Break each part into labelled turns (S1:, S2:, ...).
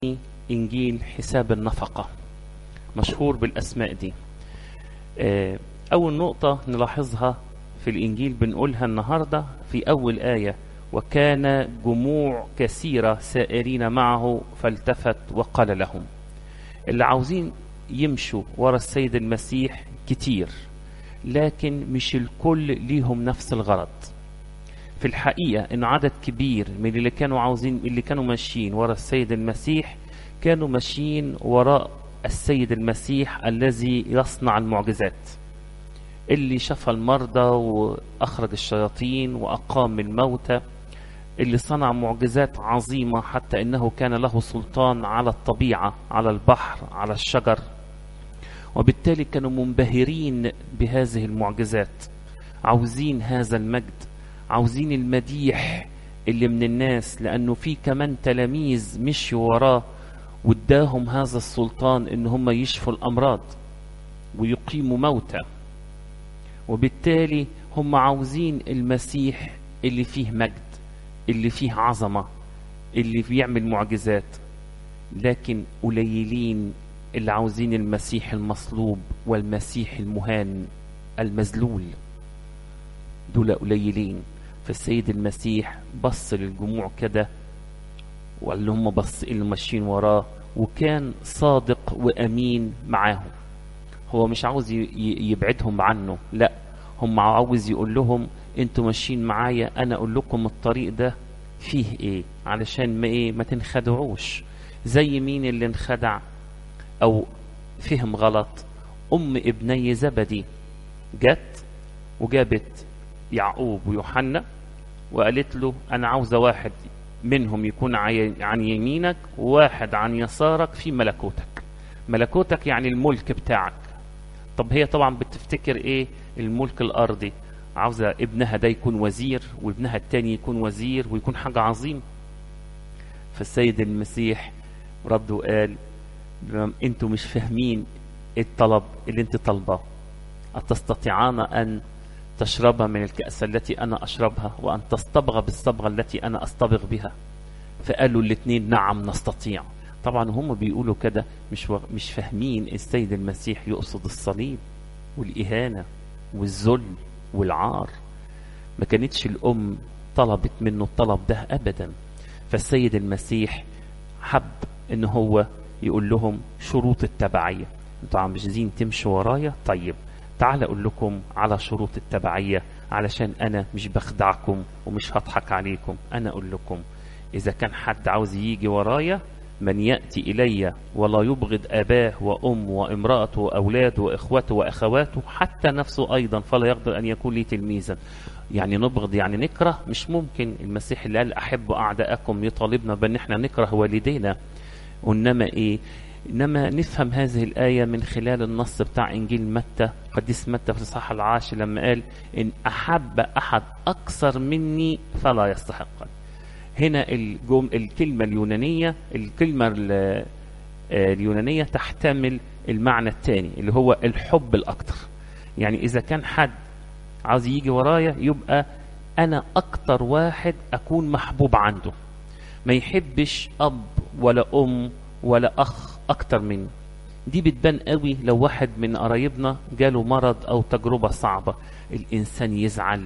S1: إنجيل حساب النفقة مشهور بالأسماء دي آه، أول نقطة نلاحظها في الإنجيل بنقولها النهاردة في أول آية وكان جموع كثيرة سائرين معه فالتفت وقال لهم اللي عاوزين يمشوا ورا السيد المسيح كتير لكن مش الكل ليهم نفس الغرض في الحقيقة إن عدد كبير من اللي كانوا عاوزين اللي كانوا ماشيين ورا السيد المسيح كانوا ماشيين وراء السيد المسيح الذي يصنع المعجزات اللي شفى المرضى وأخرج الشياطين وأقام الموتى اللي صنع معجزات عظيمة حتى إنه كان له سلطان على الطبيعة على البحر على الشجر وبالتالي كانوا منبهرين بهذه المعجزات عاوزين هذا المجد عاوزين المديح اللي من الناس لأنه في كمان تلاميذ مشوا وراه واداهم هذا السلطان ان هم يشفوا الامراض ويقيموا موتى وبالتالي هم عاوزين المسيح اللي فيه مجد اللي فيه عظمة اللي بيعمل معجزات لكن قليلين اللي عاوزين المسيح المصلوب والمسيح المهان المذلول دول قليلين فالسيد المسيح بص للجموع كده واللي هم بص اللي ماشيين وراه وكان صادق وامين معاهم هو مش عاوز يبعدهم عنه لا هم عاوز يقول لهم انتوا ماشيين معايا انا اقول لكم الطريق ده فيه ايه علشان ما ايه ما تنخدعوش زي مين اللي انخدع او فهم غلط ام ابني زبدي جت وجابت يعقوب ويوحنا وقالت له انا عاوزه واحد منهم يكون عن يمينك وواحد عن يسارك في ملكوتك ملكوتك يعني الملك بتاعك طب هي طبعا بتفتكر ايه الملك الارضي عاوزة ابنها ده يكون وزير وابنها التاني يكون وزير ويكون حاجة عظيم فالسيد المسيح رد وقال انتوا مش فاهمين الطلب اللي انت طالباه أتستطيعان أن تشرب من الكأس التي أنا أشربها وأن تصطبغ بالصبغة التي أنا أصطبغ بها فقالوا الاثنين نعم نستطيع طبعا هم بيقولوا كده مش و... مش فاهمين السيد المسيح يقصد الصليب والإهانة والذل والعار ما كانتش الأم طلبت منه الطلب ده أبدا فالسيد المسيح حب ان هو يقول لهم شروط التبعية انتوا عايزين تمشوا ورايا طيب تعال اقول لكم على شروط التبعية علشان انا مش بخدعكم ومش هضحك عليكم انا اقول لكم اذا كان حد عاوز يجي ورايا من يأتي إلي ولا يبغض أباه وأم وامرأته وأولاده وإخوته وأخواته حتى نفسه أيضا فلا يقدر أن يكون لي تلميذا يعني نبغض يعني نكره مش ممكن المسيح اللي قال أحب أعداءكم يطالبنا بأن احنا نكره والدينا وإنما إيه إنما نفهم هذه الآية من خلال النص بتاع إنجيل متى قديس متى في الإصحاح العاشر لما قال إن أحب أحد أكثر مني فلا يستحقني هنا الجم الكلمة اليونانية الكلمة اليونانية تحتمل المعنى الثاني اللي هو الحب الأكثر يعني إذا كان حد عاوز يجي ورايا يبقى أنا أكتر واحد أكون محبوب عنده ما يحبش أب ولا أم ولا أخ أكتر مني دي بتبان قوي لو واحد من قرايبنا جاله مرض أو تجربة صعبة الإنسان يزعل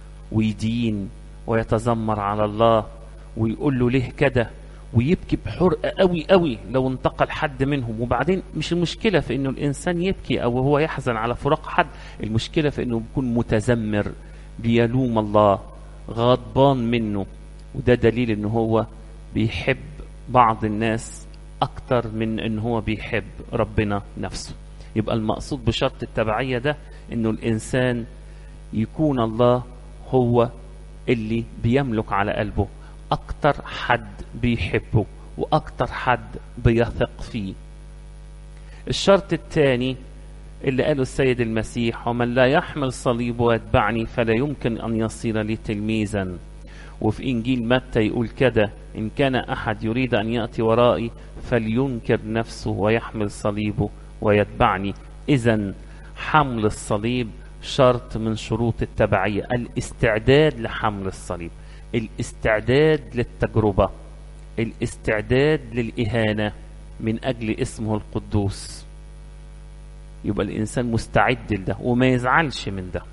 S1: ويدين ويتذمر على الله ويقول له ليه كده ويبكي بحرقة قوي قوي لو انتقل حد منهم وبعدين مش المشكلة في انه الانسان يبكي او هو يحزن على فراق حد المشكلة في انه بيكون متذمر بيلوم الله غضبان منه وده دليل ان هو بيحب بعض الناس اكتر من ان هو بيحب ربنا نفسه يبقى المقصود بشرط التبعية ده انه الانسان يكون الله هو اللي بيملك على قلبه أكتر حد بيحبه وأكتر حد بيثق فيه الشرط الثاني اللي قاله السيد المسيح ومن لا يحمل صليبه ويتبعني فلا يمكن أن يصير لي تلميذا وفي إنجيل متى يقول كده إن كان أحد يريد أن يأتي ورائي فلينكر نفسه ويحمل صليبه ويتبعني إذا حمل الصليب شرط من شروط التبعية الاستعداد لحمل الصليب الاستعداد للتجربة الاستعداد للإهانة من أجل اسمه القدوس يبقى الإنسان مستعد لده وما يزعلش من ده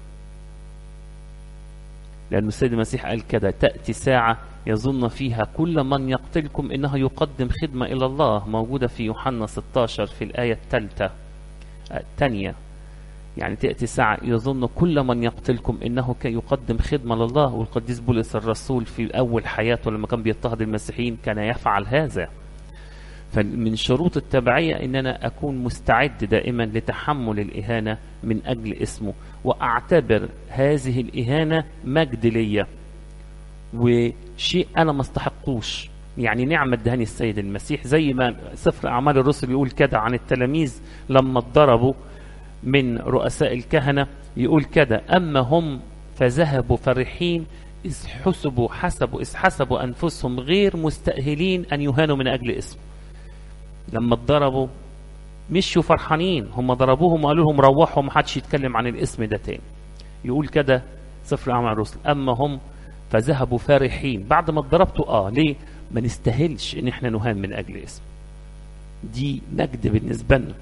S1: لأن السيد المسيح قال كده تأتي ساعة يظن فيها كل من يقتلكم إنه يقدم خدمة إلى الله موجودة في يوحنا 16 في الآية الثالثة الثانية يعني تأتي ساعة يظن كل من يقتلكم إنه كان يقدم خدمة لله والقديس بولس الرسول في أول حياته لما كان بيضطهد المسيحيين كان يفعل هذا فمن شروط التبعية إن أنا أكون مستعد دائما لتحمل الإهانة من أجل اسمه وأعتبر هذه الإهانة مجد ليا وشيء أنا ما استحقوش يعني نعمة دهني السيد المسيح زي ما سفر أعمال الرسل يقول كده عن التلاميذ لما اتضربوا من رؤساء الكهنة يقول كده أما هم فذهبوا فرحين إذ حسبوا حسبوا إذ حسبوا أنفسهم غير مستأهلين أن يهانوا من أجل اسمه لما اتضربوا مشوا فرحانين هم ضربوهم وقالوا لهم روحوا ما حدش يتكلم عن الاسم ده تاني يقول كده سفر أعمال الرسل أما هم فذهبوا فرحين بعد ما اتضربتوا اه ليه ما نستاهلش ان احنا نهان من اجل اسم دي مجد بالنسبه لنا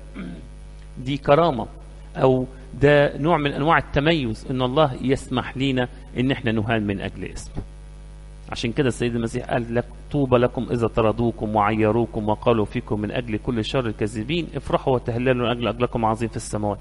S1: دي كرامه او ده نوع من انواع التميز ان الله يسمح لينا ان احنا نهان من اجل اسمه عشان كده السيد المسيح قال لك طوبى لكم اذا طردوكم وعيروكم وقالوا فيكم من اجل كل شر كاذبين افرحوا وتهللوا من اجل اجلكم عظيم في السماوات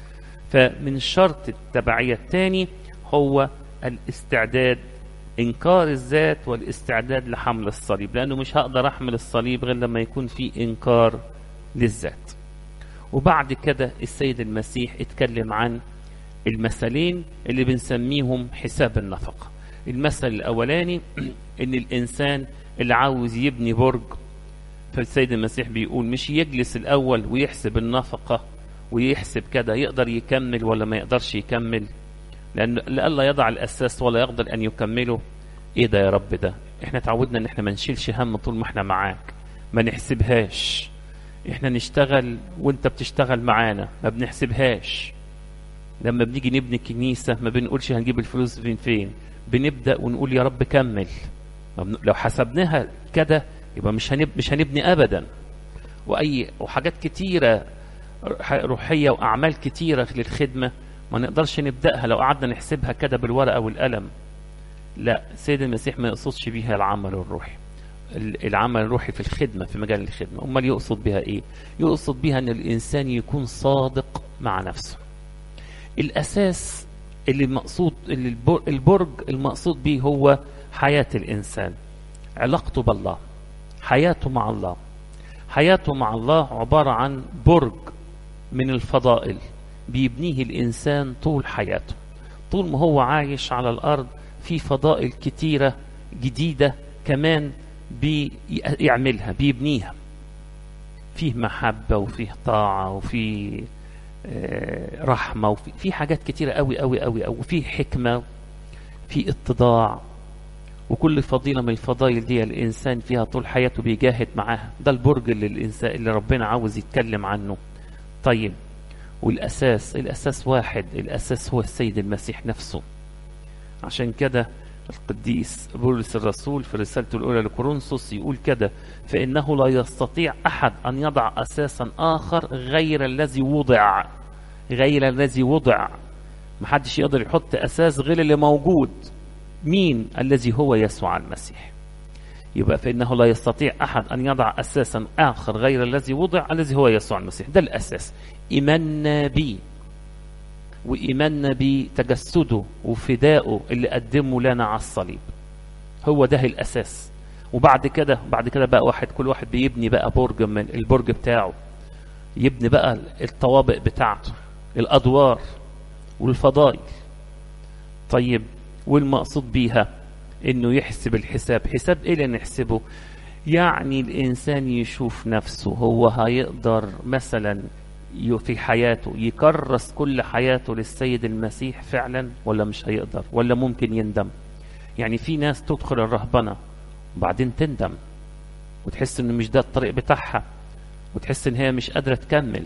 S1: فمن شرط التبعيه الثاني هو الاستعداد انكار الذات والاستعداد لحمل الصليب لانه مش هقدر احمل الصليب غير لما يكون في انكار للذات وبعد كده السيد المسيح اتكلم عن المثلين اللي بنسميهم حساب النفقه المثل الاولاني ان الانسان اللي عاوز يبني برج فالسيد المسيح بيقول مش يجلس الاول ويحسب النفقه ويحسب كده يقدر يكمل ولا ما يقدرش يكمل لأن لألا يضع الأساس ولا يقدر أن يكمله إيه ده يا رب ده إحنا تعودنا إن إحنا ما نشيلش هم طول ما إحنا معاك ما نحسبهاش إحنا نشتغل وإنت بتشتغل معانا ما بنحسبهاش لما بنيجي نبني كنيسة ما بنقولش هنجيب الفلوس فين فين بنبدأ ونقول يا رب كمل لو حسبناها كده يبقى مش هنب مش هنبني أبدا وأي وحاجات كتيرة روحية وأعمال كتيرة للخدمة ما نقدرش نبدأها لو قعدنا نحسبها كده بالورقة والقلم لا سيد المسيح ما يقصدش بيها العمل الروحي العمل الروحي في الخدمة في مجال الخدمة أمال يقصد بها إيه يقصد بها أن الإنسان يكون صادق مع نفسه الأساس اللي المقصود اللي البرج المقصود به هو حياة الإنسان علاقته بالله حياته مع الله حياته مع الله عبارة عن برج من الفضائل بيبنيه الإنسان طول حياته طول ما هو عايش على الأرض في فضائل كتيرة جديدة كمان بيعملها بيبنيها فيه محبة وفيه طاعة وفيه رحمة وفي في حاجات كتيرة قوي قوي قوي قوي وفيه حكمة في اتضاع وكل فضيلة من الفضائل دي الإنسان فيها طول حياته بيجاهد معاها ده البرج اللي الإنسان اللي ربنا عاوز يتكلم عنه طيب والأساس الأساس واحد الأساس هو السيد المسيح نفسه عشان كده القديس بولس الرسول في رسالته الأولى لكورنثوس يقول كده فإنه لا يستطيع أحد أن يضع أساسا آخر غير الذي وضع غير الذي وضع محدش يقدر يحط أساس غير اللي موجود مين الذي هو يسوع المسيح يبقى فإنه لا يستطيع أحد أن يضع أساسا آخر غير الذي وضع الذي هو يسوع المسيح ده الأساس إيماننا به وإيماننا بتجسده وفدائه اللي قدمه لنا على الصليب هو ده الأساس وبعد كده بعد كده بقى واحد كل واحد بيبني بقى برج من البرج بتاعه يبني بقى الطوابق بتاعته الأدوار والفضائل طيب والمقصود بيها انه يحسب الحساب حساب ايه اللي نحسبه يعني الانسان يشوف نفسه هو هيقدر مثلا في حياته يكرس كل حياته للسيد المسيح فعلا ولا مش هيقدر ولا ممكن يندم يعني في ناس تدخل الرهبنة وبعدين تندم وتحس انه مش ده الطريق بتاعها وتحس ان هي مش قادرة تكمل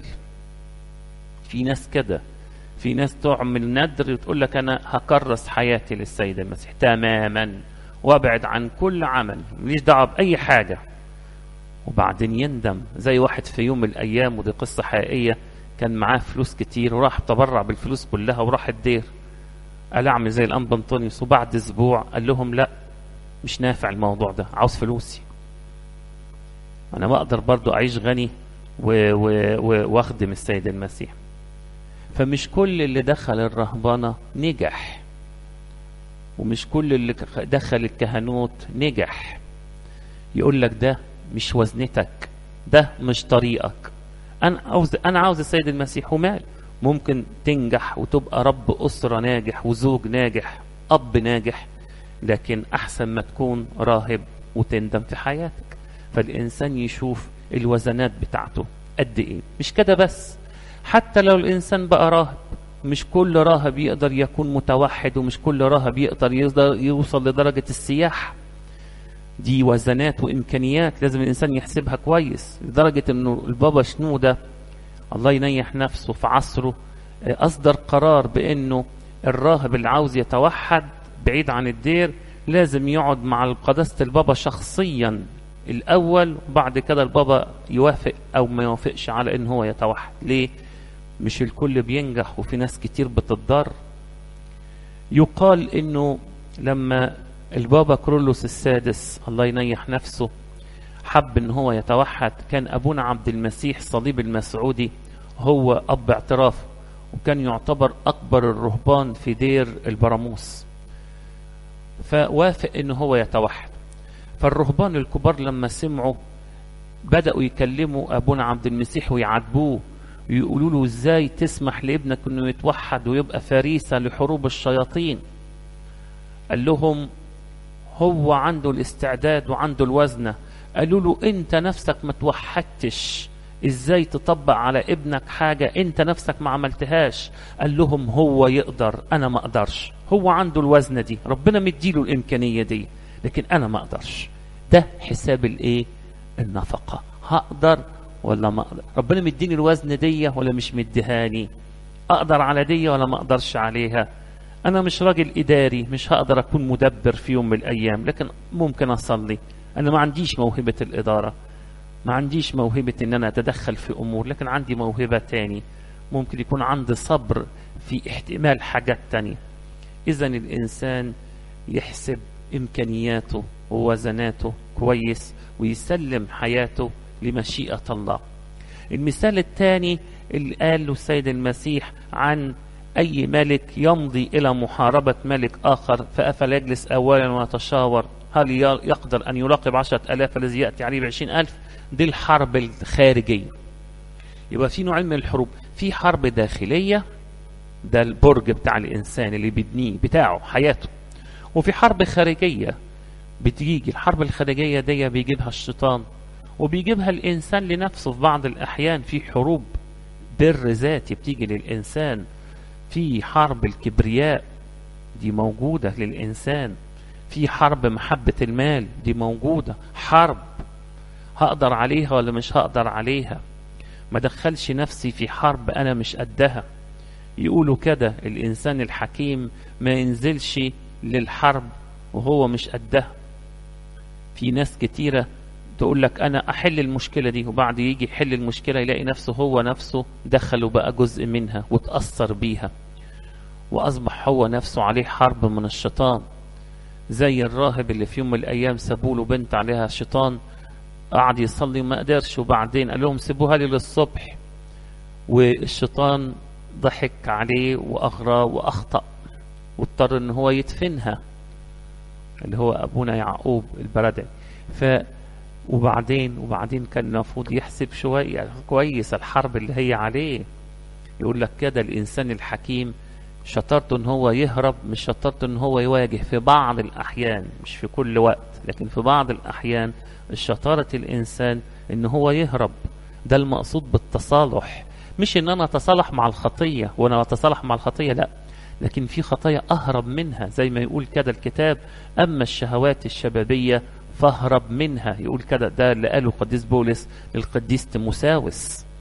S1: في ناس كده في ناس تعمل ندر وتقول لك انا هكرس حياتي للسيد المسيح تماما وابعد عن كل عمل ماليش دعوه باي حاجه وبعدين يندم زي واحد في يوم من الايام ودي قصه حقيقيه كان معاه فلوس كتير وراح تبرع بالفلوس كلها وراح الدير قال اعمل زي الانبا انطونيوس وبعد اسبوع قال لهم لا مش نافع الموضوع ده عاوز فلوسي انا بقدر برضو اعيش غني و- و- و- واخدم السيد المسيح فمش كل اللي دخل الرهبنه نجح ومش كل اللي ك- دخل الكهنوت نجح يقول لك ده مش وزنتك ده مش طريقك انا عاوز انا عاوز السيد المسيح ومال ممكن تنجح وتبقى رب اسره ناجح وزوج ناجح اب ناجح لكن احسن ما تكون راهب وتندم في حياتك فالانسان يشوف الوزنات بتاعته قد ايه مش كده بس حتى لو الانسان بقى راهب مش كل راهب يقدر يكون متوحد ومش كل راهب يقدر يقدر يوصل لدرجة السياحة دي وزنات وامكانيات لازم الانسان يحسبها كويس لدرجة انه البابا شنودة الله ينيح نفسه في عصره آه، اصدر قرار بانه الراهب اللي عاوز يتوحد بعيد عن الدير لازم يقعد مع قداسة البابا شخصيا الاول وبعد كده البابا يوافق او ما يوافقش على ان هو يتوحد ليه مش الكل بينجح وفي ناس كتير بتضر يقال انه لما البابا كرولوس السادس الله ينيح نفسه حب ان هو يتوحد كان ابونا عبد المسيح صليب المسعودي هو اب اعتراف وكان يعتبر اكبر الرهبان في دير البراموس فوافق ان هو يتوحد فالرهبان الكبار لما سمعوا بدأوا يكلموا أبونا عبد المسيح ويعاتبوه ويقولوا له ازاي تسمح لابنك انه يتوحد ويبقى فريسة لحروب الشياطين قال لهم هو عنده الاستعداد وعنده الوزنة قالوا له انت نفسك ما توحدتش ازاي تطبق على ابنك حاجة انت نفسك ما عملتهاش قال لهم هو يقدر انا ما اقدرش هو عنده الوزنة دي ربنا مديله الامكانية دي لكن انا ما اقدرش ده حساب الايه النفقة هقدر ولا ما اقدر ربنا مديني الوزن دي ولا مش مديهاني اقدر على دي ولا ما اقدرش عليها انا مش راجل اداري مش هقدر اكون مدبر في يوم من الايام لكن ممكن اصلي انا ما عنديش موهبة الادارة ما عنديش موهبة ان انا اتدخل في امور لكن عندي موهبة تاني ممكن يكون عندي صبر في احتمال حاجات تانية اذا الانسان يحسب امكانياته ووزناته كويس ويسلم حياته لمشيئة الله المثال الثاني اللي قاله السيد المسيح عن أي ملك يمضي إلى محاربة ملك آخر فأفلا يجلس أولا ويتشاور هل يقدر أن يراقب عشرة ألاف الذي يأتي عليه بعشرين ألف دي الحرب الخارجية يبقى في نوعين من الحروب في حرب داخلية ده البرج بتاع الإنسان اللي بيبنيه بتاعه حياته وفي حرب خارجية بتيجي الحرب الخارجية دي بيجيبها الشيطان وبيجيبها الإنسان لنفسه في بعض الأحيان في حروب بر ذاتي بتيجي للإنسان في حرب الكبرياء دي موجودة للإنسان في حرب محبة المال دي موجودة حرب هقدر عليها ولا مش هقدر عليها ما دخلش نفسي في حرب أنا مش قدها يقولوا كده الإنسان الحكيم ما ينزلش للحرب وهو مش قدها في ناس كتيرة تقول لك أنا أحل المشكلة دي وبعد يجي يحل المشكلة يلاقي نفسه هو نفسه دخل وبقى جزء منها وتأثر بيها وأصبح هو نفسه عليه حرب من الشيطان زي الراهب اللي في يوم من الأيام سابوا له بنت عليها شيطان قعد يصلي وما قدرش وبعدين قال لهم سيبوها لي للصبح والشيطان ضحك عليه وأغرى وأخطأ واضطر ان هو يدفنها اللي هو ابونا يعقوب البردعي ف وبعدين وبعدين كان المفروض يحسب شويه كويس الحرب اللي هي عليه يقول لك كده الانسان الحكيم شطارته ان هو يهرب مش شطارته ان هو يواجه في بعض الاحيان مش في كل وقت لكن في بعض الاحيان الشطاره الانسان ان هو يهرب ده المقصود بالتصالح مش ان انا اتصالح مع الخطيه وانا اتصالح مع الخطيه لا لكن في خطايا أهرب منها زي ما يقول كده الكتاب أما الشهوات الشبابية فاهرب منها يقول كده ده اللي قاله القديس بولس للقديس تيموساوس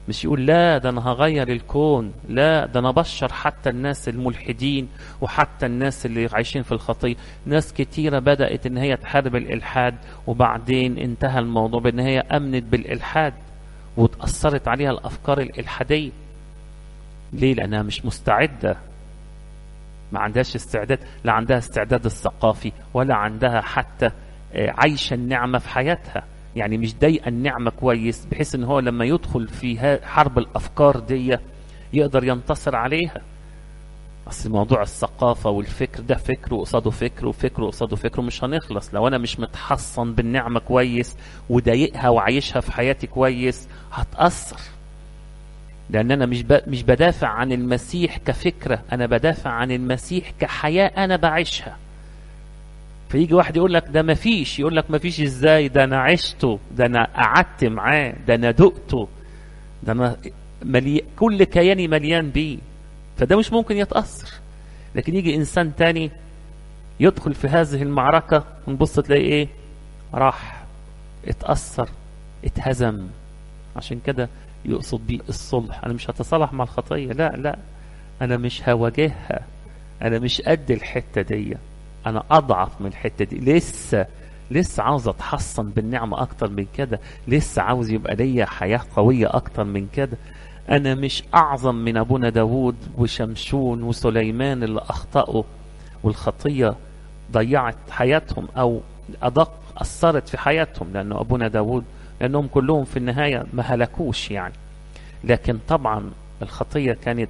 S1: مش يقول لا ده انا هغير الكون لا ده انا بشر حتى الناس الملحدين وحتى الناس اللي عايشين في الخطيه ناس كتيره بدات ان هي تحارب الالحاد وبعدين انتهى الموضوع بان هي امنت بالالحاد وتاثرت عليها الافكار الالحاديه ليه لانها مش مستعده ما عندهاش استعداد لا عندها استعداد الثقافي ولا عندها حتى عايشه النعمه في حياتها يعني مش ضايقه النعمه كويس بحيث ان هو لما يدخل في حرب الافكار دي يقدر ينتصر عليها اصل موضوع الثقافه والفكر ده فكر وقصاده فكر وفكر وقصاده فكر مش هنخلص لو انا مش متحصن بالنعمه كويس وضايقها وعايشها في حياتي كويس هتاثر لان انا مش مش بدافع عن المسيح كفكره انا بدافع عن المسيح كحياه انا بعيشها فيجي واحد يقول لك ده ما فيش يقول لك ما فيش ازاي ده انا عشته ده انا قعدت معاه ده انا دقته ده انا ملي... كل كياني مليان بيه فده مش ممكن يتاثر لكن يجي انسان تاني يدخل في هذه المعركه ونبص تلاقي ايه راح اتاثر اتهزم عشان كده يقصد بيه الصلح انا مش هتصالح مع الخطيه لا لا انا مش هواجهها انا مش قد الحته دي انا اضعف من الحته دي لسه لسه عاوز اتحصن بالنعمه اكتر من كده لسه عاوز يبقى ليا حياه قويه اكتر من كده انا مش اعظم من ابونا داوود وشمشون وسليمان اللي اخطاوا والخطيه ضيعت حياتهم او ادق اثرت في حياتهم لانه ابونا داوود لانهم كلهم في النهايه ما هلكوش يعني لكن طبعا الخطيه كانت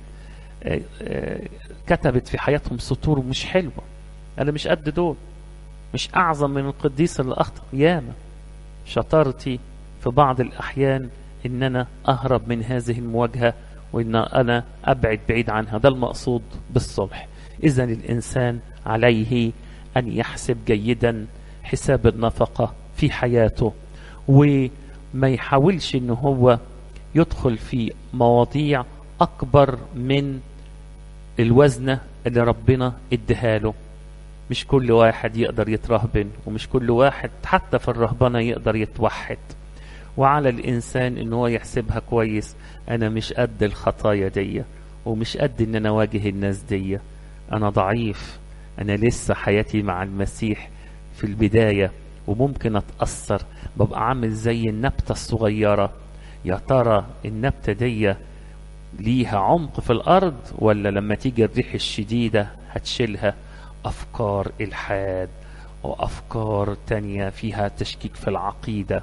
S1: كتبت في حياتهم سطور مش حلوه انا مش قد دول مش اعظم من القديس اللي اخطا ياما شطارتي في بعض الاحيان ان انا اهرب من هذه المواجهه وان انا ابعد بعيد عنها ده المقصود بالصلح اذا الانسان عليه ان يحسب جيدا حساب النفقه في حياته وما يحاولش ان هو يدخل في مواضيع اكبر من الوزنه اللي ربنا اديها له مش كل واحد يقدر يترهبن ومش كل واحد حتى في الرهبنة يقدر يتوحد وعلى الإنسان إن هو يحسبها كويس أنا مش قد الخطايا دي ومش قد إن أنا أواجه الناس دي أنا ضعيف أنا لسه حياتي مع المسيح في البداية وممكن أتأثر ببقى عامل زي النبتة الصغيرة يا ترى النبتة دي ليها عمق في الأرض ولا لما تيجي الريح الشديدة هتشيلها أفكار إلحاد وأفكار تانية فيها تشكيك في العقيدة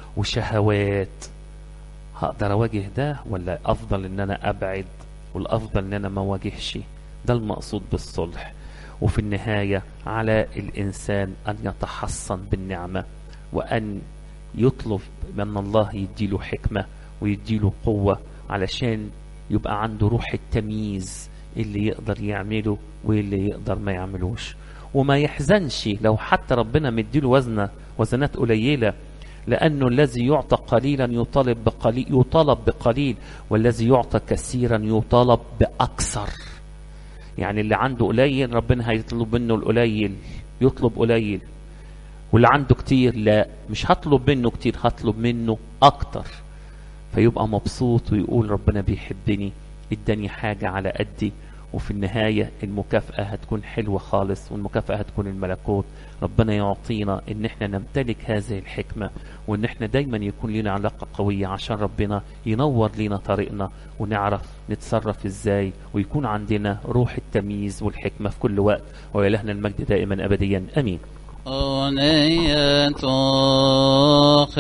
S1: وشهوات هقدر أواجه ده ولا أفضل إن أنا أبعد والأفضل إن أنا ما أواجهش ده المقصود بالصلح وفي النهاية على الإنسان أن يتحصن بالنعمة وأن يطلب من الله يديله حكمة ويديله قوة علشان يبقى عنده روح التمييز اللي يقدر يعمله واللي يقدر ما يعملوش وما يحزنش لو حتى ربنا مديله وزنة وزنات قليلة لأنه الذي يعطى قليلا يطالب بقليل يطالب بقليل والذي يعطى كثيرا يطالب بأكثر يعني اللي عنده قليل ربنا هيطلب منه القليل يطلب قليل واللي عنده كتير لا مش هطلب منه كتير هطلب منه أكتر فيبقى مبسوط ويقول ربنا بيحبني اداني حاجة على قدي وفي النهاية المكافأة هتكون حلوة خالص والمكافأة هتكون الملكوت ربنا يعطينا ان احنا نمتلك هذه الحكمة وان احنا دايما يكون لنا علاقة قوية عشان ربنا ينور لنا طريقنا ونعرف نتصرف ازاي ويكون عندنا روح التمييز والحكمة في كل وقت وإلهنا المجد دائما أبديا أمين
S2: أغنية